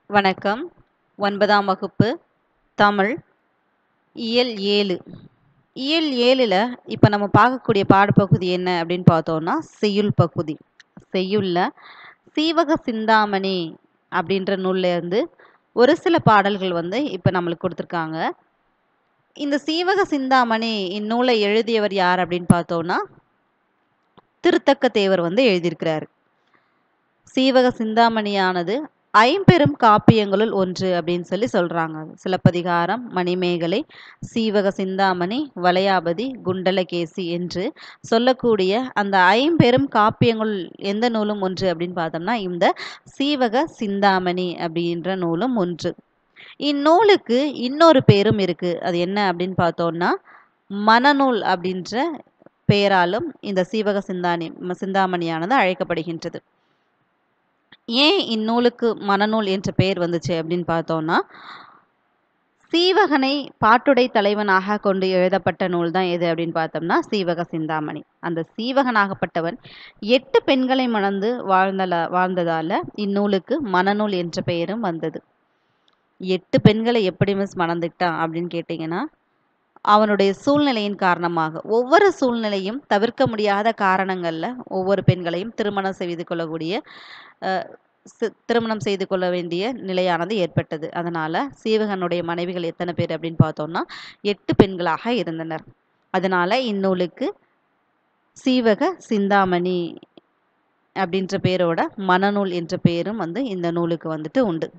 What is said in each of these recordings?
வணக்கம் ஒன்பதாம் வகுப்பு தமிழ் இயல் ஏழு இயல் ஏழில் இப்போ நம்ம பார்க்கக்கூடிய பாடப்பகுதி என்ன அப்படின்னு பார்த்தோம்னா செய்யுள் பகுதி செய்யுளில் சீவக சிந்தாமணி அப்படின்ற நூல்ல இருந்து ஒரு சில பாடல்கள் வந்து இப்போ நம்மளுக்கு கொடுத்துருக்காங்க இந்த சீவக சிந்தாமணி இந்நூலை எழுதியவர் யார் அப்படின்னு பார்த்தோம்னா திருத்தக்க தேவர் வந்து எழுதியிருக்கிறார் சீவக சிந்தாமணியானது ஐம்பெரும் காப்பியங்களுள் ஒன்று அப்படின்னு சொல்லி சொல்றாங்க சிலப்பதிகாரம் மணிமேகலை சீவக சிந்தாமணி வளையாபதி குண்டலகேசி என்று சொல்லக்கூடிய அந்த ஐம்பெரும் காப்பியங்கள் எந்த நூலும் ஒன்று அப்படின்னு பார்த்தோம்னா இந்த சீவக சிந்தாமணி அப்படின்ற நூலும் ஒன்று இந்நூலுக்கு இன்னொரு பேரும் இருக்கு அது என்ன அப்படின்னு பார்த்தோம்னா மனநூல் அப்படின்ற பெயராலும் இந்த சீவக சிந்தானி சிந்தாமணியானது அழைக்கப்படுகின்றது ஏன் இந்நூலுக்கு மனநூல் என்ற பெயர் வந்துச்சு அப்படின்னு பார்த்தோம்னா சீவகனை பாட்டுடை தலைவனாக கொண்டு எழுதப்பட்ட நூல் தான் எது அப்படின்னு பார்த்தோம்னா சீவக சிந்தாமணி அந்த சீவகனாகப்பட்டவன் எட்டு பெண்களை மணந்து வாழ்ந்தல வாழ்ந்ததால இந்நூலுக்கு மனநூல் என்ற பெயரும் வந்தது எட்டு பெண்களை எப்படி மிஸ் மணந்துக்கிட்டான் அப்படின்னு கேட்டிங்கன்னா அவனுடைய சூழ்நிலையின் காரணமாக ஒவ்வொரு சூழ்நிலையும் தவிர்க்க முடியாத காரணங்களில் ஒவ்வொரு பெண்களையும் திருமணம் செய்து கொள்ளக்கூடிய திருமணம் செய்து கொள்ள வேண்டிய நிலையானது ஏற்பட்டது அதனால சீவகனுடைய மனைவிகள் எத்தனை பேர் அப்படின்னு பார்த்தோம்னா எட்டு பெண்களாக இருந்தனர் அதனால இந்நூலுக்கு சீவக சிந்தாமணி அப்படின்ற பேரோட மனநூல் என்ற பெயரும் வந்து இந்த நூலுக்கு வந்துட்டு உண்டு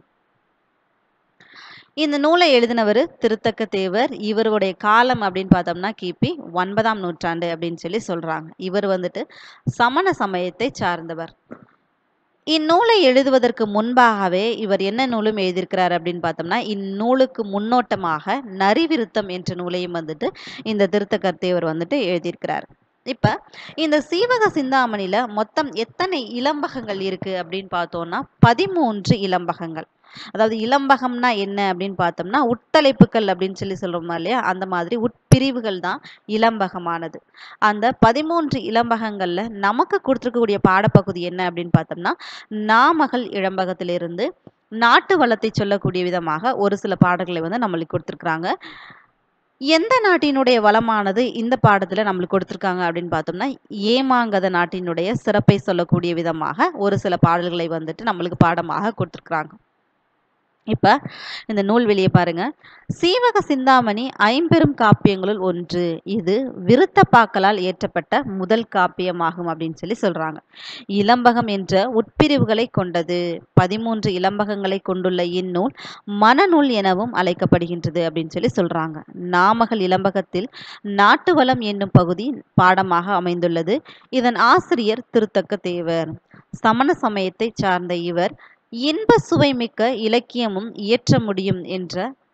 இந்த நூலை எழுதினவர் திருத்தக்க தேவர் இவருடைய காலம் அப்படின்னு பார்த்தோம்னா கிபி ஒன்பதாம் நூற்றாண்டு அப்படின்னு சொல்லி சொல்றாங்க இவர் வந்துட்டு சமண சமயத்தை சார்ந்தவர் இந்நூலை எழுதுவதற்கு முன்பாகவே இவர் என்ன நூலும் எழுதியிருக்கிறார் அப்படின்னு பார்த்தோம்னா இந்நூலுக்கு முன்னோட்டமாக நரிவிருத்தம் என்ற நூலையும் வந்துட்டு இந்த திருத்தக்கர்த்தேவர் வந்துட்டு எழுதியிருக்கிறார் இப்ப இந்த சீவக சிந்தாமணியில மொத்தம் எத்தனை இளம்பகங்கள் இருக்கு அப்படின்னு பார்த்தோம்னா பதிமூன்று இளம்பகங்கள் அதாவது இளம்பகம்னா என்ன அப்படின்னு பார்த்தோம்னா உட்தலைப்புகள் அப்படின்னு சொல்லி சொல்றோமா இல்லையா அந்த மாதிரி உட்பிரிவுகள் தான் இளம்பகமானது அந்த பதிமூன்று இளம்பகங்கள்ல நமக்கு கொடுத்துருக்கக்கூடிய பாடப்பகுதி என்ன அப்படின்னு பார்த்தோம்னா நாமகள் இளம்பகத்திலிருந்து நாட்டு வளத்தை சொல்லக்கூடிய விதமாக ஒரு சில பாடல்களை வந்து நம்மளுக்கு கொடுத்துருக்குறாங்க எந்த நாட்டினுடைய வளமானது இந்த பாடத்துல நம்மளுக்கு கொடுத்துருக்காங்க அப்படின்னு பார்த்தோம்னா ஏமாங்கத நாட்டினுடைய சிறப்பை சொல்லக்கூடிய விதமாக ஒரு சில பாடல்களை வந்துட்டு நம்மளுக்கு பாடமாக கொடுத்துருக்குறாங்க இப்ப இந்த நூல் வெளியே பாருங்க சீவக சிந்தாமணி ஐம்பெரும் காப்பியங்களுள் ஒன்று இது விருத்தப்பாக்களால் ஏற்றப்பட்ட முதல் காப்பியமாகும் அப்படின்னு சொல்லி சொல்றாங்க இளம்பகம் என்ற உட்பிரிவுகளை கொண்டது பதிமூன்று இளம்பகங்களை கொண்டுள்ள இந்நூல் மனநூல் எனவும் அழைக்கப்படுகின்றது அப்படின்னு சொல்லி சொல்றாங்க நாமகள் இளம்பகத்தில் நாட்டு வளம் என்னும் பகுதி பாடமாக அமைந்துள்ளது இதன் ஆசிரியர் திருத்தக்க தேவர் சமண சமயத்தை சார்ந்த இவர் இன்ப சுவை மிக்க இலக்கியமும் இயற்ற முடியும் என்ற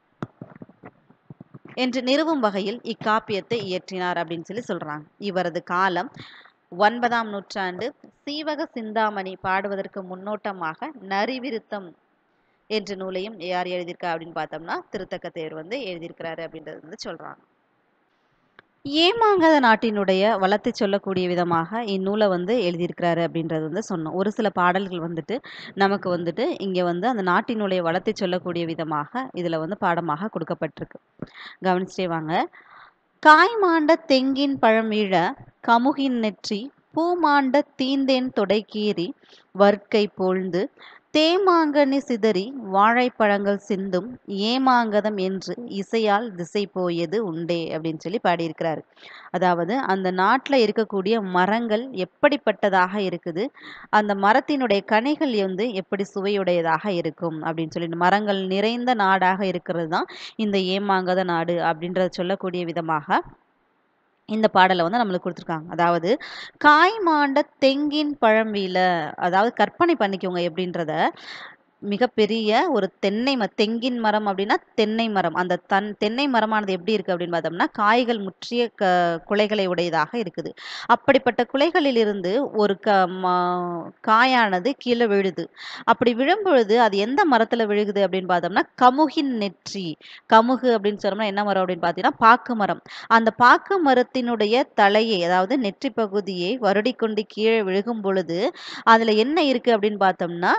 என்று நிறுவும் வகையில் இக்காப்பியத்தை இயற்றினார் அப்படின்னு சொல்லி சொல்றாங்க இவரது காலம் ஒன்பதாம் நூற்றாண்டு சீவக சிந்தாமணி பாடுவதற்கு முன்னோட்டமாக நரிவிருத்தம் என்ற நூலையும் யார் எழுதியிருக்கா அப்படின்னு பார்த்தோம்னா திருத்தக்க தேர் வந்து எழுதியிருக்கிறாரு அப்படின்றது வந்து சொல்றாங்க ஏமாங்கத நாட்டினுடைய வளத்தை சொல்லக்கூடிய விதமாக இந்நூலை வந்து எழுதியிருக்கிறாரு அப்படின்றது வந்து சொன்னோம் ஒரு சில பாடல்கள் வந்துட்டு நமக்கு வந்துட்டு இங்கே வந்து அந்த நாட்டினுடைய வளத்தை சொல்லக்கூடிய விதமாக இதில் வந்து பாடமாக கொடுக்கப்பட்டிருக்கு கவனிச்சிட்டே வாங்க காய்மாண்ட தெங்கின் பழம் இழ கமுகின் நெற்றி பூமாண்ட தீந்தேன் தொடைக்கீறி வர்க்கை போழ்ந்து தேமாங்கனி சிதறி வாழைப்பழங்கள் சிந்தும் ஏமாங்கதம் என்று இசையால் திசை போயது உண்டே அப்படின்னு சொல்லி பாடியிருக்கிறாரு அதாவது அந்த நாட்டில் இருக்கக்கூடிய மரங்கள் எப்படிப்பட்டதாக இருக்குது அந்த மரத்தினுடைய கனிகள் வந்து எப்படி சுவையுடையதாக இருக்கும் அப்படின்னு சொல்லி மரங்கள் நிறைந்த நாடாக இருக்கிறது தான் இந்த ஏமாங்கத நாடு அப்படின்றத சொல்லக்கூடிய விதமாக இந்த பாடலை வந்து நம்மளுக்கு கொடுத்துருக்காங்க அதாவது காய் மாண்ட தெங்கின் பழம்பீல அதாவது கற்பனை பண்ணிக்கோங்க எப்படின்றத மிகப்பெரிய ஒரு தென்னை ம தெங்கின் மரம் அப்படின்னா தென்னை மரம் அந்த தன் தென்னை மரமானது எப்படி இருக்கு அப்படின்னு பார்த்தோம்னா காய்கள் முற்றிய க குலைகளை உடையதாக இருக்குது அப்படிப்பட்ட குலைகளில் இருந்து ஒரு க காயானது கீழே விழுது அப்படி விழும்பொழுது அது எந்த மரத்துல விழுகுது அப்படின்னு பார்த்தோம்னா கமுகின் நெற்றி கமுகு அப்படின்னு சொன்னோம்னா என்ன மரம் அப்படின்னு பார்த்தீங்கன்னா பாக்கு மரம் அந்த பாக்கு மரத்தினுடைய தலையை அதாவது நெற்றி பகுதியை வருடிக்கொண்டு கீழே விழுகும் பொழுது அதுல என்ன இருக்கு அப்படின்னு பார்த்தோம்னா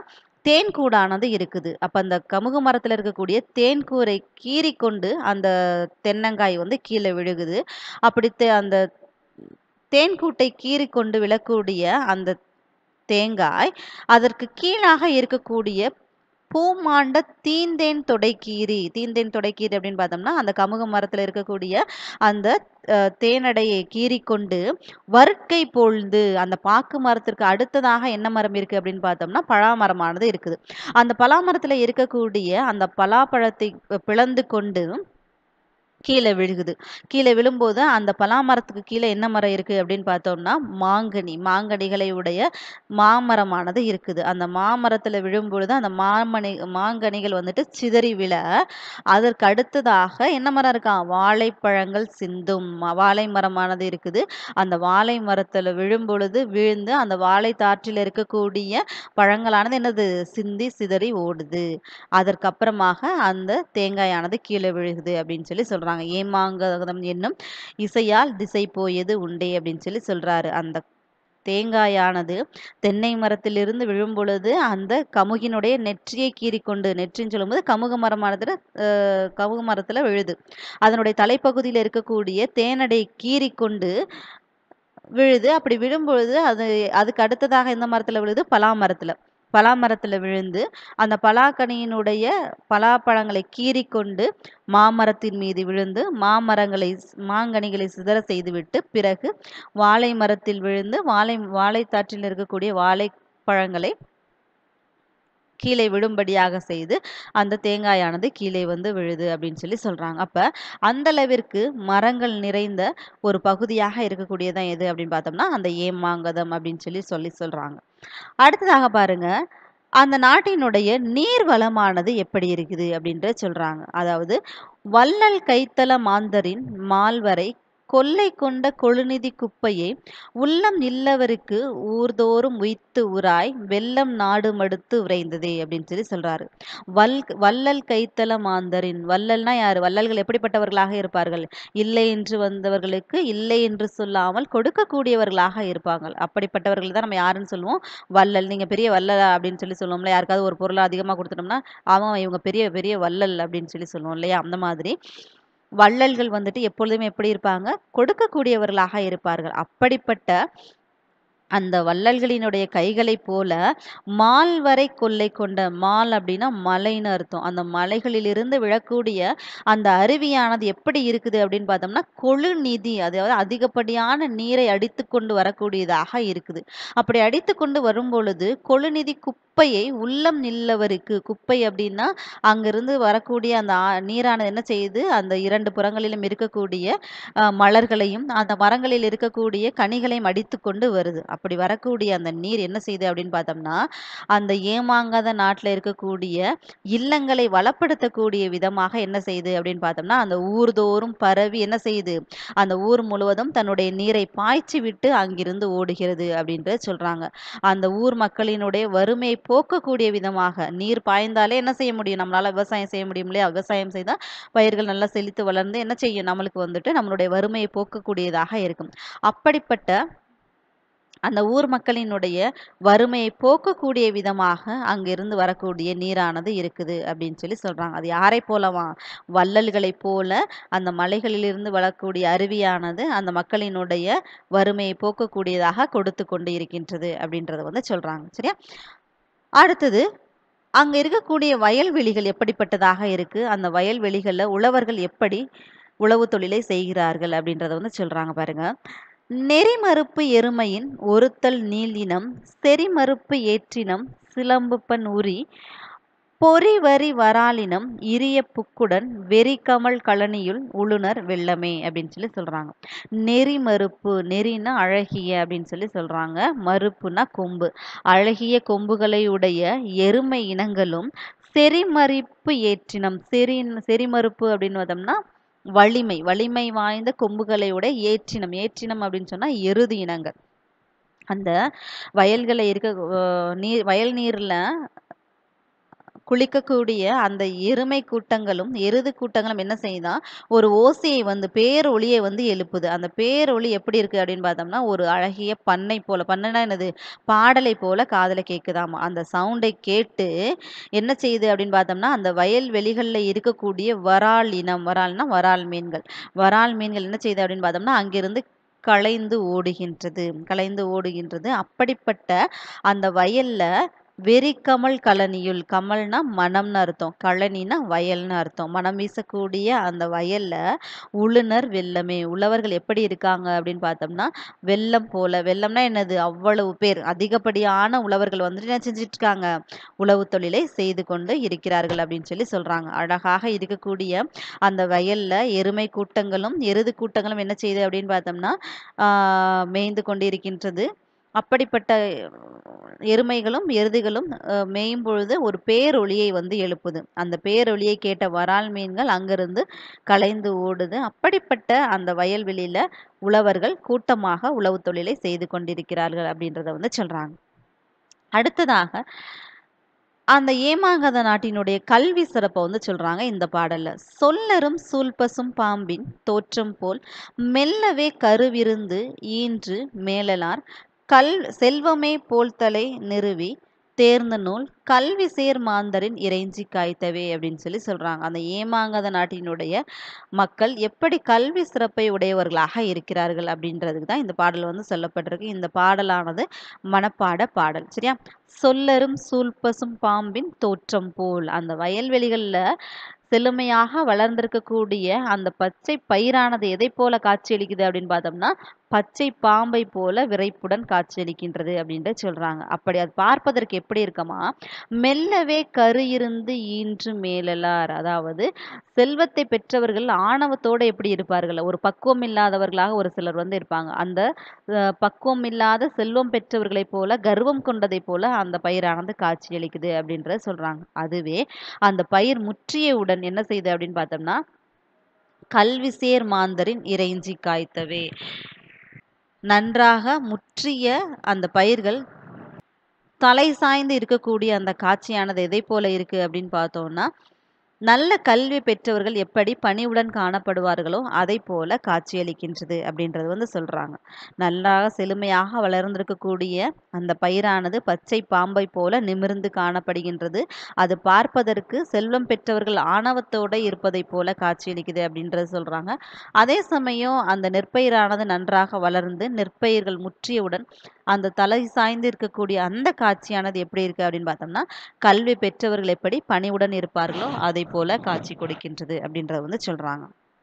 தேன்கூடானது இருக்குது அப்போ அந்த கமுகு மரத்தில் இருக்கக்கூடிய தேன்கூரை கீறி கொண்டு அந்த தென்னங்காய் வந்து கீழே விழுகுது அப்படி தே அந்த தேன்கூட்டை கீறி கொண்டு விழக்கூடிய அந்த தேங்காய் அதற்கு கீழாக இருக்கக்கூடிய பூமாண்ட தீந்தேன் தொடைக்கீரி தீந்தேன் தொடைக்கீரி அப்படின்னு பார்த்தோம்னா அந்த கமுக மரத்தில் இருக்கக்கூடிய அந்த அஹ், தேனடையை கீறி கொண்டு வறுக்கை பொழுது அந்த பாக்கு மரத்திற்கு அடுத்ததாக என்ன மரம் இருக்கு அப்படின்னு பார்த்தோம்னா பலாமரமானது இருக்குது அந்த பலாமரத்தில் இருக்கக்கூடிய அந்த பலாப்பழத்தை பிளந்து கொண்டு கீழே விழுகுது கீழே விழும்போது அந்த பலாமரத்துக்கு கீழே என்ன மரம் இருக்குது அப்படின்னு பார்த்தோம்னா மாங்கனி மாங்கனிகளை உடைய மாமரமானது இருக்குது அந்த மாமரத்தில் விழும்பொழுது அந்த மாமணி மாங்கனிகள் வந்துட்டு சிதறி விழ அதற்கு அடுத்ததாக என்ன மரம் இருக்கா வாழைப்பழங்கள் சிந்தும் ம- வாழை மரமானது இருக்குது அந்த வாழை மரத்தில் விழும்பொழுது விழுந்து அந்த வாழை தாற்றில் இருக்கக்கூடிய பழங்களானது என்னது சிந்தி சிதறி ஓடுது அதற்கப்புறமாக அந்த தேங்காயானது கீழே விழுகுது அப்படின்னு சொல்லி சொல்றாங்க ஏமாங்கதம் என்னும் இசையால் திசை போயது உண்டே அப்படின்னு சொல்லி சொல்றாரு அந்த தேங்காயானது தென்னை மரத்திலிருந்து விழும்பொழுது அந்த கமுகினுடைய நெற்றியை கீறிக்கொண்டு நெற்றின்னு சொல்லும்போது கமுக மரமானதுல அஹ், கமுக மரத்துல விழுது அதனுடைய தலைப்பகுதியில் இருக்கக்கூடிய தேனடை கீறிக்கொண்டு விழுது அப்படி விழும்பொழுது அது அதுக்கு அடுத்ததாக எந்த மரத்துல விழுது பலா மரத்துல பலா மரத்துல விழுந்து அந்த பலாக்கனியினுடைய பலாப்பழங்களை கீறிக்கொண்டு மாமரத்தின் மீது விழுந்து மாமரங்களை மாங்கனிகளை சிதற செய்துவிட்டு பிறகு வாழை மரத்தில் விழுந்து வாழை வாழைத்தாற்றில் இருக்கக்கூடிய வாழைப்பழங்களை கீழே விழும்படியாக செய்து அந்த தேங்காயானது கீழே வந்து விழுது அப்படின்னு சொல்லி சொல்றாங்க அப்ப அந்த அளவிற்கு மரங்கள் நிறைந்த ஒரு பகுதியாக இருக்கக்கூடியதான் எது அப்படின்னு பார்த்தோம்னா அந்த ஏமாங்கதம் அப்படின்னு சொல்லி சொல்லி சொல்றாங்க அடுத்ததாக பாருங்க அந்த நாட்டினுடைய நீர் வளமானது எப்படி இருக்குது அப்படின்ற சொல்றாங்க அதாவது வள்ளல் கைத்தல மாந்தரின் மால்வரை கொள்ளை கொண்ட கொழுநிதி குப்பையை உள்ளம் இல்லவருக்கு ஊர்தோறும் உய்த்து உராய் வெள்ளம் நாடு மடுத்து உறைந்ததே அப்படின்னு சொல்லி சொல்றாரு வல் வள்ளல் கைத்தல மாந்தரின் வள்ளல்னா யாரு வள்ளல்கள் எப்படிப்பட்டவர்களாக இருப்பார்கள் இல்லை என்று வந்தவர்களுக்கு இல்லை என்று சொல்லாமல் கொடுக்கக்கூடியவர்களாக இருப்பாங்க அப்படிப்பட்டவர்கள் தான் நம்ம யாருன்னு சொல்லுவோம் வள்ளல் நீங்க பெரிய வள்ளலா அப்படின்னு சொல்லி சொல்லுவோம்ல யாருக்காவது ஒரு பொருளை அதிகமாக கொடுத்துட்டோம்னா அவன் இவங்க பெரிய பெரிய வள்ளல் அப்படின்னு சொல்லி சொல்லுவோம் இல்லையா அந்த மாதிரி வள்ளல்கள் வந்துட்டு எப்பொழுதுமே எப்படி இருப்பாங்க கொடுக்கக்கூடியவர்களாக இருப்பார்கள் அப்படிப்பட்ட அந்த வள்ளல்களினுடைய கைகளைப் போல மால் வரை கொள்ளை கொண்ட மால் அப்படின்னா மலைன்னு அர்த்தம் அந்த மலைகளிலிருந்து விழக்கூடிய அந்த அருவியானது எப்படி இருக்குது அப்படின்னு பார்த்தோம்னா கொழு நிதி அதாவது அதிகப்படியான நீரை அடித்து கொண்டு வரக்கூடியதாக இருக்குது அப்படி அடித்து கொண்டு வரும் பொழுது கொழுநிதி குப்பையை உள்ளம் நில்லவருக்கு குப்பை அப்படின்னா அங்கிருந்து வரக்கூடிய அந்த ஆ- நீரானது என்ன செய்யுது அந்த இரண்டு புறங்களிலும் இருக்கக்கூடிய அஹ், மலர்களையும் அந்த மரங்களில் இருக்கக்கூடிய கனிகளையும் அடித்து கொண்டு வருது அப்படி வரக்கூடிய அந்த நீர் என்ன செய்யுது அப்படின்னு பார்த்தோம்னா அந்த ஏமாங்காத நாட்டில் இருக்கக்கூடிய இல்லங்களை வளப்படுத்தக்கூடிய விதமாக என்ன செய்யுது அப்படின்னு பார்த்தோம்னா அந்த ஊர்தோறும் பரவி என்ன செய்யுது அந்த ஊர் முழுவதும் தன்னுடைய நீரை பாய்ச்சி விட்டு அங்கிருந்து ஓடுகிறது அப்படின்றத சொல்றாங்க அந்த ஊர் மக்களினுடைய வறுமையை போக்கக்கூடிய விதமாக நீர் பாய்ந்தாலே என்ன செய்ய முடியும் நம்மளால விவசாயம் செய்ய முடியும் இல்லையா விவசாயம் செய்தால் பயிர்கள் நல்லா செழித்து வளர்ந்து என்ன செய்யும் நம்மளுக்கு வந்துட்டு நம்மளுடைய வறுமையை போக்கக்கூடியதாக இருக்கும் அப்படிப்பட்ட அந்த ஊர் மக்களினுடைய வறுமையை போக்கக்கூடிய விதமாக அங்கிருந்து வரக்கூடிய நீரானது இருக்குது அப்படின்னு சொல்லி சொல்றாங்க அது யாரை போலவா வள்ளல்களைப் போல அந்த மலைகளிலிருந்து வரக்கூடிய அருவியானது அந்த மக்களினுடைய வறுமையை போக்கக்கூடியதாக கொடுத்து கொண்டு இருக்கின்றது அப்படின்றத வந்து சொல்றாங்க சரியா அடுத்தது அங்க இருக்கக்கூடிய வயல்வெளிகள் எப்படிப்பட்டதாக இருக்கு அந்த வயல்வெளிகள்ல உழவர்கள் எப்படி உழவு தொழிலை செய்கிறார்கள் அப்படின்றத வந்து சொல்றாங்க பாருங்க நெறிமறுப்பு எருமையின் ஒருத்தல் நீளினம் செறிமறுப்பு ஏற்றினம் சிலம்புப்பன் உரி பொறிவரி வராலினம் இரிய புக்குடன் வெறிகமல் கழனியுள் உளுனர் வெள்ளமே அப்படின்னு சொல்லி சொல்றாங்க நெறி மறுப்பு நெறினா அழகிய அப்படின்னு சொல்லி சொல்றாங்க மறுப்புனா கொம்பு அழகிய கொம்புகளை உடைய எருமை இனங்களும் செறிமறிப்பு ஏற்றினம் செறி செறிமறுப்பு அப்படின்னு பார்த்தோம்னா வலிமை வலிமை வாய்ந்த கொம்புகளை உடைய ஏற்றினம் ஏற்றினம் அப்படின்னு சொன்னா எருது இனங்கள் அந்த வயல்களை இருக்க அஹ், நீர் வயல் நீர்ல குளிக்கக்கூடிய அந்த எருமை கூட்டங்களும் எருது கூட்டங்களும் என்ன செய்யுதா ஒரு ஓசையை வந்து பேரொளியை வந்து எழுப்புது அந்த பேரொளி எப்படி இருக்கு அப்படின்னு பார்த்தோம்னா ஒரு அழகிய பண்ணை போல பண்ணைனா என்னது பாடலை போல காதுல கேட்குதாமா அந்த சவுண்டை கேட்டு என்ன செய்யுது அப்படின்னு பார்த்தோம்னா அந்த வயல்வெளிகளில் இருக்கக்கூடிய வரால் இனம் வரால்னா வரால் மீன்கள் வரால் மீன்கள் என்ன செய்யுது அப்படின்னு பார்த்தோம்னா அங்கிருந்து கலைந்து ஓடுகின்றது கலைந்து ஓடுகின்றது அப்படிப்பட்ட அந்த வயல்ல வெறிக்கமல் கழனியுள் கமல்னா மனம்னு அர்த்தம் கழனினா வயல்னு அர்த்தம் மனம் வீசக்கூடிய அந்த வயல்ல உழுனர் வெள்ளமே உழவர்கள் எப்படி இருக்காங்க அப்படின்னு பார்த்தோம்னா வெள்ளம் போல வெள்ளம்னா என்னது அவ்வளவு பேர் அதிகப்படியான உழவர்கள் வந்துட்டு என்ன செஞ்சுட்டு இருக்காங்க உழவு தொழிலை செய்து கொண்டு இருக்கிறார்கள் அப்படின்னு சொல்லி சொல்றாங்க அழகாக இருக்கக்கூடிய அந்த வயல்ல எருமை கூட்டங்களும் எருது கூட்டங்களும் என்ன செய்யுது அப்படின்னு பார்த்தோம்னா ஆஹ் மேய்ந்து கொண்டு இருக்கின்றது அப்படிப்பட்ட எருமைகளும் எருதுகளும் அஹ், மேயும் பொழுது ஒரு பேரொளியை வந்து எழுப்புது அந்த பேரொளியை கேட்ட வரால் மீன்கள் அங்கிருந்து கலைந்து ஓடுது அப்படிப்பட்ட அந்த வயல்வெளியில உழவர்கள் கூட்டமாக உழவு தொழிலை செய்து கொண்டிருக்கிறார்கள் அப்படின்றத வந்து சொல்றாங்க அடுத்ததாக அந்த ஏமாங்கத நாட்டினுடைய கல்வி சிறப்பை வந்து சொல்றாங்க இந்த பாடல்ல சொல்லரும் சூல்பசும் பாம்பின் தோற்றம் போல் மெல்லவே கருவிருந்து ஈன்று மேலலார் கல் செல்வமே போல்தலை நிறுவி தேர்ந்த நூல் கல்வி சேர் மாந்தரின் இறைஞ்சி காய்த்தவே அப்படின்னு சொல்லி சொல்றாங்க அந்த ஏமாங்கத நாட்டினுடைய மக்கள் எப்படி கல்வி சிறப்பை உடையவர்களாக இருக்கிறார்கள் அப்படின்றதுக்கு தான் இந்த பாடல் வந்து சொல்லப்பட்டிருக்கு இந்த பாடலானது மனப்பாட பாடல் சரியா சொல்லரும் சூல்பசும் பாம்பின் தோற்றம் போல் அந்த வயல்வெளிகளில் செழுமையாக வளர்ந்திருக்கக்கூடிய அந்த பச்சை பயிரானது எதை போல காட்சியளிக்குது அப்படின்னு பார்த்தோம்னா பச்சை பாம்பை போல விரைப்புடன் காட்சியளிக்கின்றது அப்படின்ட்டு சொல்றாங்க அப்படி அது பார்ப்பதற்கு எப்படி இருக்கமா மெல்லவே கரு இருந்து ஈன்று மேலலார் அதாவது செல்வத்தை பெற்றவர்கள் ஆணவத்தோட எப்படி இருப்பார்கள் ஒரு பக்குவம் இல்லாதவர்களாக ஒரு சிலர் வந்து இருப்பாங்க அந்த அஹ், பக்குவம் இல்லாத செல்வம் பெற்றவர்களைப் போல கர்வம் கொண்டதைப் போல அந்த பயிரானது காட்சியளிக்குது அப்படின்றத சொல்றாங்க அதுவே அந்த பயிர் முற்றியவுடன் என்ன செய்யுது அப்படின்னு பார்த்தோம்னா கல்வி சேர் மாந்தரின் இறைஞ்சி காய்த்தவே நன்றாக முற்றிய அந்த பயிர்கள் தலை சாய்ந்து இருக்கக்கூடிய அந்த காட்சியானது எதை போல இருக்கு அப்படின்னு பார்த்தோம்னா நல்ல கல்வி பெற்றவர்கள் எப்படி பணிவுடன் காணப்படுவார்களோ அதை போல காட்சியளிக்கின்றது அப்படின்றது வந்து சொல்றாங்க நன்றாக செழுமையாக வளர்ந்திருக்கக்கூடிய அந்த பயிரானது பச்சை பாம்பை போல நிமிர்ந்து காணப்படுகின்றது அது பார்ப்பதற்கு செல்வம் பெற்றவர்கள் ஆணவத்தோட இருப்பதை போல காட்சியளிக்குது அப்படின்றது சொல்றாங்க அதே சமயம் அந்த நெற்பயிரானது நன்றாக வளர்ந்து நெற்பயிர்கள் முற்றியவுடன் அந்த தலை சாய்ந்து இருக்கக்கூடிய அந்த காட்சியானது எப்படி இருக்கு அப்படின்னு பார்த்தோம்னா கல்வி பெற்றவர்கள் எப்படி பணிவுடன் இருப்பார்களோ அதை போல காட்சி கொடுக்கின்றது அப்படின்றத வந்து சொல்றாங்க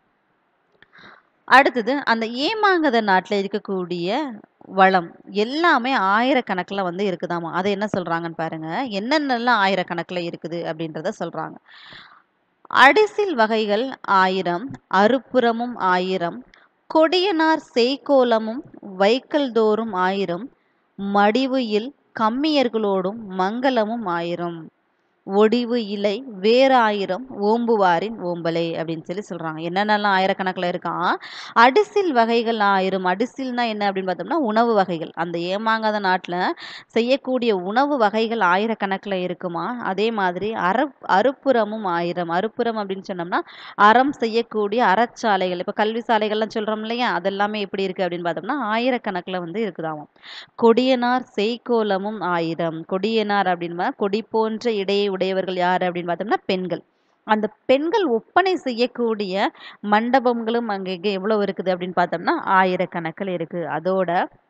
அடுத்தது அந்த ஏமாங்கத நாட்டில் இருக்கக்கூடிய வளம் எல்லாமே ஆயிரக்கணக்கில் வந்து இருக்குதாமா அதை என்ன சொல்றாங்கன்னு பாருங்க என்னென்னலாம் ஆயிரக்கணக்கில் இருக்குது அப்படின்றத சொல்றாங்க அடிசில் வகைகள் ஆயிரம் அறுப்புறமும் ஆயிரம் கொடியனார் செய்கோலமும் வைக்கல் தோறும் ஆயிரம் மடிவு இல் கம்மியர்களோடும் மங்களமும் ஆயிரம் ஒடிவு இலை வேறாயிரம் ஓம்புவாரின் ஓம்பலை அப்படின்னு சொல்லி சொல்றாங்க என்னென்னலாம் ஆயிரக்கணக்கில் இருக்கான் அடிசில் வகைகள் ஆயிரம் அடிசில்னா என்ன அப்படின்னு பார்த்தோம்னா உணவு வகைகள் அந்த ஏமாங்காத நாட்டில் செய்யக்கூடிய உணவு வகைகள் ஆயிரக்கணக்கில் இருக்குமா அதே மாதிரி அற அறுப்புறமும் ஆயிரம் அறுப்புறம் அப்படின்னு சொன்னோம்னா அறம் செய்யக்கூடிய அறச்சாலைகள் இப்போ கல்வி சாலைகள்லாம் சொல்றோம் இல்லையா அதெல்லாமே எப்படி இருக்கு அப்படின்னு பார்த்தோம்னா ஆயிரக்கணக்கில் வந்து இருக்குதாம் கொடியனார் செய்கோலமும் ஆயிரம் கொடியனார் அப்படின்னா கொடி போன்ற இடையை உடையவர்கள் யார் அப்படின்னு பார்த்தோம்னா பெண்கள் அந்த பெண்கள் ஒப்பனை செய்யக்கூடிய மண்டபங்களும் அங்கங்கே எவ்வளவு இருக்குது அப்படின்னு பார்த்தோம்னா ஆயிரக்கணக்கில் இருக்கு அதோட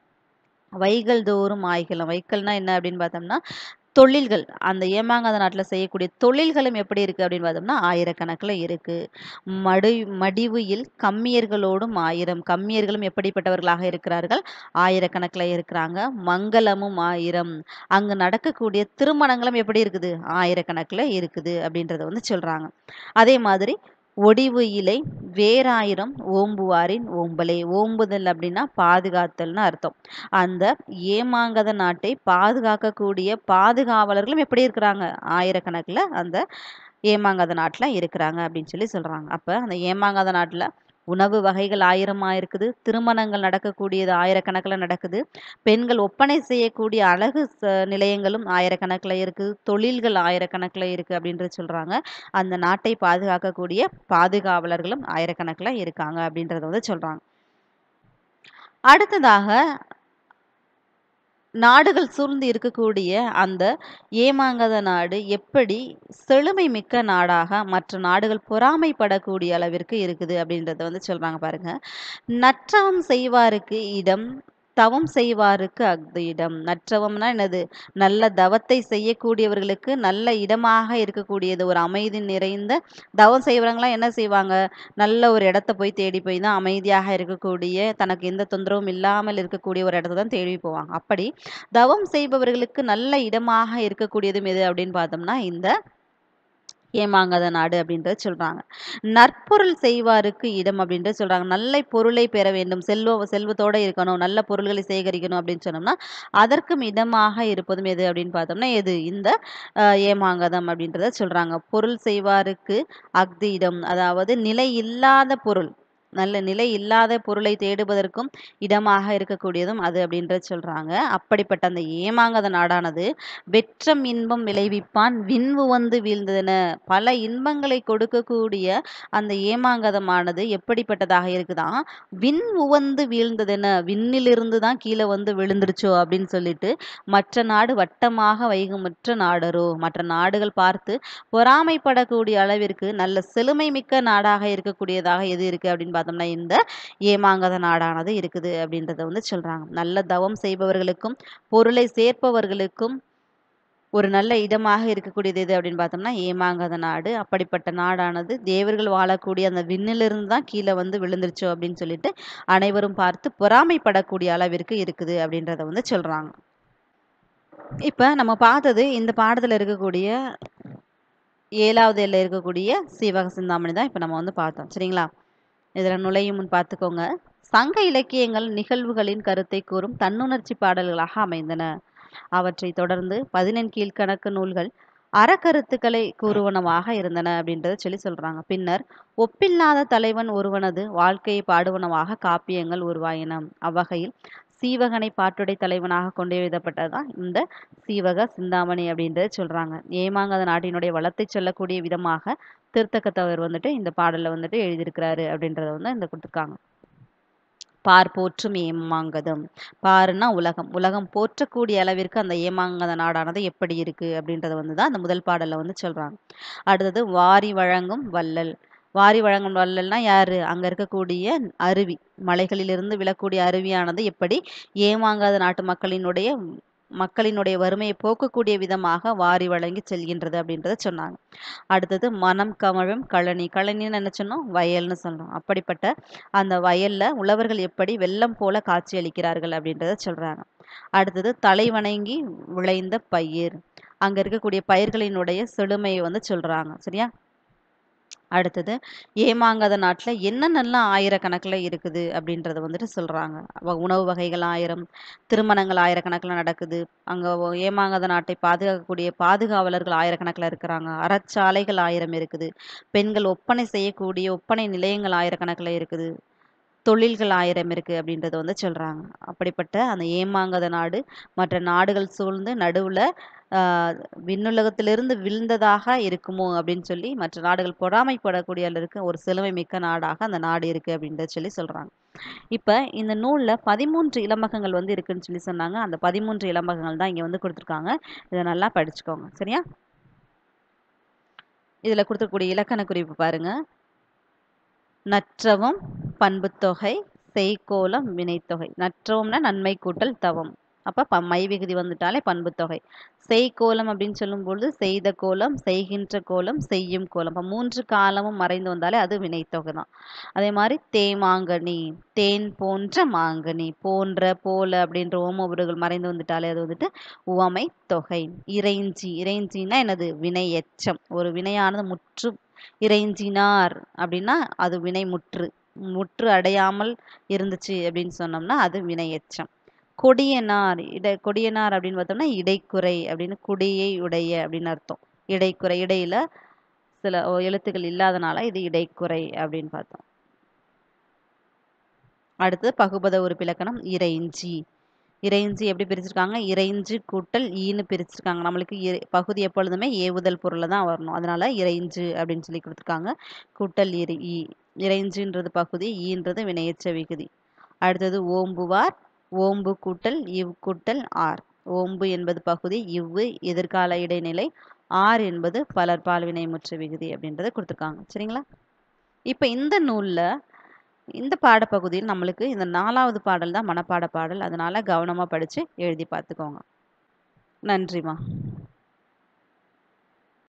வைகள் தோறும் ஆய்கலம் வைக்கல்னா என்ன அப்படின்னு பார்த்தோம்னா தொழில்கள் அந்த ஏமாங்காத நாட்டில் செய்யக்கூடிய தொழில்களும் எப்படி இருக்கு அப்படின்னு பார்த்தோம்னா ஆயிரக்கணக்கில் இருக்கு மடு மடிவுயில் கம்மியர்களோடும் ஆயிரம் கம்மியர்களும் எப்படிப்பட்டவர்களாக இருக்கிறார்கள் ஆயிரக்கணக்கில் இருக்கிறாங்க மங்களமும் ஆயிரம் அங்கு நடக்கக்கூடிய திருமணங்களும் எப்படி இருக்குது ஆயிரக்கணக்கில் இருக்குது அப்படின்றத வந்து சொல்றாங்க அதே மாதிரி ஒடிவு இலை வேறாயிரம் ஓம்புவாரின் ஓம்பலை ஓம்புதல் அப்படின்னா பாதுகாத்தல்னு அர்த்தம் அந்த ஏமாங்கத நாட்டை பாதுகாக்கக்கூடிய பாதுகாவலர்களும் எப்படி இருக்கிறாங்க ஆயிரக்கணக்கில் அந்த ஏமாங்காத நாட்டில் இருக்கிறாங்க அப்படின்னு சொல்லி சொல்கிறாங்க அப்போ அந்த ஏமாங்காத நாட்டில் உணவு வகைகள் ஆயிரமாக இருக்குது திருமணங்கள் நடக்கக்கூடியது ஆயிரக்கணக்கில் நடக்குது பெண்கள் ஒப்பனை செய்யக்கூடிய அழகு ச நிலையங்களும் ஆயிரக்கணக்கில் இருக்குது தொழில்கள் ஆயிரக்கணக்கில் இருக்குது அப்படின்றது சொல்கிறாங்க அந்த நாட்டை பாதுகாக்கக்கூடிய பாதுகாவலர்களும் ஆயிரக்கணக்கில் இருக்காங்க அப்படின்றத வந்து சொல்கிறாங்க அடுத்ததாக நாடுகள் சூழ்ந்து இருக்கக்கூடிய அந்த ஏமாங்கத நாடு எப்படி செழுமை மிக்க நாடாக மற்ற நாடுகள் பொறாமைப்படக்கூடிய அளவிற்கு இருக்குது அப்படின்றத வந்து சொல்றாங்க பாருங்க நற்றவம் செய்வாருக்கு இடம் தவம் செய்வாருக்கு அஃது இடம் நற்றவம்னா என்னது நல்ல தவத்தை செய்யக்கூடியவர்களுக்கு நல்ல இடமாக இருக்கக்கூடியது ஒரு அமைதி நிறைந்த தவம் செய்வங்களாம் என்ன செய்வாங்க நல்ல ஒரு இடத்த போய் தேடி போய் தான் அமைதியாக இருக்கக்கூடிய தனக்கு எந்த தொந்தரவும் இல்லாமல் இருக்கக்கூடிய ஒரு இடத்த தான் தேடி போவாங்க அப்படி தவம் செய்பவர்களுக்கு நல்ல இடமாக இருக்கக்கூடியதும் எது அப்படின்னு பார்த்தோம்னா இந்த ஏமாங்கத நாடு அப்படின்றத சொல்றாங்க நற்பொருள் செய்வாருக்கு இடம் அப்படின்றது சொல்றாங்க நல்ல பொருளை பெற வேண்டும் செல்வ செல்வத்தோட இருக்கணும் நல்ல பொருள்களை சேகரிக்கணும் அப்படின்னு சொன்னோம்னா அதற்கும் இடமாக இருப்பதும் எது அப்படின்னு பார்த்தோம்னா எது இந்த அஹ், ஏமாங்கதம் அப்படின்றத சொல்றாங்க பொருள் செய்வாருக்கு அஃது இடம் அதாவது நிலை இல்லாத பொருள் நல்ல நிலை இல்லாத பொருளை தேடுவதற்கும் இடமாக இருக்கக்கூடியதும் அது அப்படின்றத சொல்றாங்க அப்படிப்பட்ட அந்த ஏமாங்கத நாடானது வெற்றம் இன்பம் விளைவிப்பான் விண்வு வந்து வீழ்ந்ததென பல இன்பங்களை கொடுக்கக்கூடிய அந்த ஏமாங்கதமானது எப்படிப்பட்டதாக இருக்குதான் விண் உவந்து வீழ்ந்ததென விண்ணிலிருந்து தான் கீழே வந்து விழுந்துருச்சோ அப்படின்னு சொல்லிட்டு மற்ற நாடு வட்டமாக வைகுமற்ற நாடரோ மற்ற நாடுகள் பார்த்து பொறாமைப்படக்கூடிய அளவிற்கு நல்ல செழுமை மிக்க நாடாக இருக்கக்கூடியதாக எது இருக்கு அப்படின்னு பார்த்தோம்னா இந்த ஏமாங்கத நாடானது இருக்குது அப்படின்றத வந்து சொல்றாங்க நல்ல தவம் செய்பவர்களுக்கும் பொருளை சேர்ப்பவர்களுக்கும் ஒரு நல்ல இடமாக இருக்கக்கூடியது எது அப்படின்னு பார்த்தோம்னா ஏமாங்கத நாடு அப்படிப்பட்ட நாடானது தேவர்கள் வாழக்கூடிய அந்த விண்ணிலிருந்து தான் கீழே வந்து விழுந்துருச்சோ அப்படின்னு சொல்லிட்டு அனைவரும் பார்த்து பொறாமைப்படக்கூடிய அளவிற்கு இருக்குது அப்படின்றத வந்து சொல்றாங்க இப்ப நம்ம பார்த்தது இந்த பாடத்துல இருக்கக்கூடிய ஏழாவது எல்ல இருக்கக்கூடிய சீவக சிந்தாமணி தான் இப்ப நம்ம வந்து பார்த்தோம் சரிங்களா இதுல நுழையும் முன் பார்த்துக்கோங்க சங்க இலக்கியங்கள் நிகழ்வுகளின் கருத்தை கூறும் தன்னுணர்ச்சி பாடல்களாக அமைந்தன அவற்றை தொடர்ந்து பதினெண் கீழ்க்கணக்கு நூல்கள் அறக்கருத்துக்களை கூறுவனவாக இருந்தன அப்படின்றத சொல்லி சொல்றாங்க பின்னர் ஒப்பில்லாத தலைவன் ஒருவனது வாழ்க்கையை பாடுவனவாக காப்பியங்கள் உருவாயின அவ்வகையில் சீவகனை பாட்டுடை தலைவனாக கொண்டு எழுதப்பட்டதுதான் இந்த சீவக சிந்தாமணி அப்படின்றத சொல்றாங்க ஏமாங்கத நாட்டினுடைய வளத்தை சொல்லக்கூடிய விதமாக திருத்தக்கத்தவர் வந்துட்டு இந்த பாடல்ல வந்துட்டு எழுதியிருக்கிறாரு அப்படின்றத வந்து இந்த கொடுத்துருக்காங்க பார் போற்றும் ஏமாங்கதம் பாருன்னா உலகம் உலகம் போற்றக்கூடிய அளவிற்கு அந்த ஏமாங்கத நாடானது எப்படி இருக்கு அப்படின்றத வந்து தான் அந்த முதல் பாடல்ல வந்து சொல்றாங்க அடுத்தது வாரி வழங்கும் வள்ளல் வாரி வழங்கும் வள்ளல்னா யாரு அங்க இருக்கக்கூடிய அருவி மலைகளிலிருந்து விழக்கூடிய அருவியானது எப்படி ஏமாங்காத நாட்டு மக்களினுடைய மக்களினுடைய வறுமையை போக்கக்கூடிய விதமாக வாரி வழங்கி செல்கின்றது அப்படின்றத சொன்னாங்க அடுத்தது மனம் கமழும் கழனி கழனின்னு என்ன சொன்னோம் வயல்னு சொல்றோம் அப்படிப்பட்ட அந்த வயல்ல உழவர்கள் எப்படி வெள்ளம் போல காட்சி அளிக்கிறார்கள் அப்படின்றத சொல்றாங்க அடுத்தது தலை வணங்கி விளைந்த பயிர் அங்க இருக்கக்கூடிய பயிர்களினுடைய செழுமையை வந்து சொல்றாங்க சரியா அடுத்தது ஏமாங்காத நாட்டில் என்னென்னலாம் ஆயிரக்கணக்கில் இருக்குது அப்படின்றத வந்துட்டு சொல்கிறாங்க உணவு வகைகள் ஆயிரம் திருமணங்கள் ஆயிரக்கணக்கில் நடக்குது அங்கே ஏமாங்காத நாட்டை பாதுகாக்கக்கூடிய பாதுகாவலர்கள் ஆயிரக்கணக்கில் இருக்கிறாங்க அறச்சாலைகள் ஆயிரம் இருக்குது பெண்கள் ஒப்பனை செய்யக்கூடிய ஒப்பனை நிலையங்கள் ஆயிரக்கணக்கில் இருக்குது தொழில்கள் ஆயிரம் இருக்குது அப்படின்றத வந்து சொல்கிறாங்க அப்படிப்பட்ட அந்த ஏமாங்கத நாடு மற்ற நாடுகள் சூழ்ந்து நடுவில் விண்ணுலகத்திலிருந்து விழுந்ததாக இருக்குமோ அப்படின்னு சொல்லி மற்ற நாடுகள் பொறாமைப்படக்கூடிய அளவுக்கு ஒரு செழுமை மிக்க நாடாக அந்த நாடு இருக்குது அப்படின்றத சொல்லி சொல்கிறாங்க இப்போ இந்த நூலில் பதிமூன்று இலம்பகங்கள் வந்து இருக்குன்னு சொல்லி சொன்னாங்க அந்த பதிமூன்று இலம்பகங்கள் தான் இங்கே வந்து கொடுத்துருக்காங்க இதை நல்லா படிச்சுக்கோங்க சரியா இதில் கொடுத்துருக்கூடிய இலக்கண குறிப்பு பாருங்க நற்றவம் பண்புத்தொகை செய்கோலம் வினைத்தொகை நற்றவம்னா நன்மை கூட்டல் தவம் அப்போ ப மை விகுதி வந்துட்டாலே பண்புத்தொகை செய்கோலம் அப்படின்னு சொல்லும்பொழுது செய்த கோலம் செய்கின்ற கோலம் செய்யும் கோலம் இப்போ மூன்று காலமும் மறைந்து வந்தாலே அது வினைத்தொகை தான் அதே மாதிரி தேமாங்கனி தேன் போன்ற மாங்கனி போன்ற போல அப்படின்ற ஓமபுருகள் மறைந்து வந்துட்டாலே அது வந்துட்டு உவமை தொகை இறைஞ்சி இறைஞ்சின்னா என்னது வினை எச்சம் ஒரு வினையானது முற்று இறைஞ்சினார் அப்படின்னா அது வினை முற்று முற்று அடையாமல் இருந்துச்சு அப்படின்னு சொன்னோம்னா அது வினை எச்சம் கொடியனார் இட கொடியனார் அப்படின்னு பார்த்தோம்னா இடைக்குறை அப்படின்னு குடியை உடைய அப்படின்னு அர்த்தம் இடைக்குறை இடையில சில எழுத்துக்கள் இல்லாதனால இது இடைக்குறை அப்படின்னு பார்த்தோம் அடுத்தது பகுபத உறுப்பிலக்கணம் இறைஞ்சி இறைஞ்சி எப்படி பிரிச்சிருக்காங்க இறைஞ்சு கூட்டல் ஈன்னு பிரிச்சிருக்காங்க நம்மளுக்கு இறை பகுதி எப்பொழுதுமே ஏவுதல் பொருளில் தான் வரணும் அதனால இறைஞ்சு அப்படின்னு சொல்லி கொடுத்துருக்காங்க கூட்டல் இறை ஈ இறைஞ்சுன்றது பகுதி ஈன்றது வினையச்ச விகுதி அடுத்தது ஓம்புவார் ஓம்பு கூட்டல் இவ் கூட்டல் ஆர் ஓம்பு என்பது பகுதி இவ்வு எதிர்கால இடைநிலை ஆர் என்பது பலர்பால் வினைமுற்ற விகுதி அப்படின்றத கொடுத்துருக்காங்க சரிங்களா இப்போ இந்த நூலில் இந்த பாடப்பகுதியில் நம்மளுக்கு இந்த நாலாவது பாடல் தான் மனப்பாட பாடல் அதனால கவனமாக படித்து எழுதி பார்த்துக்கோங்க நன்றிம்மா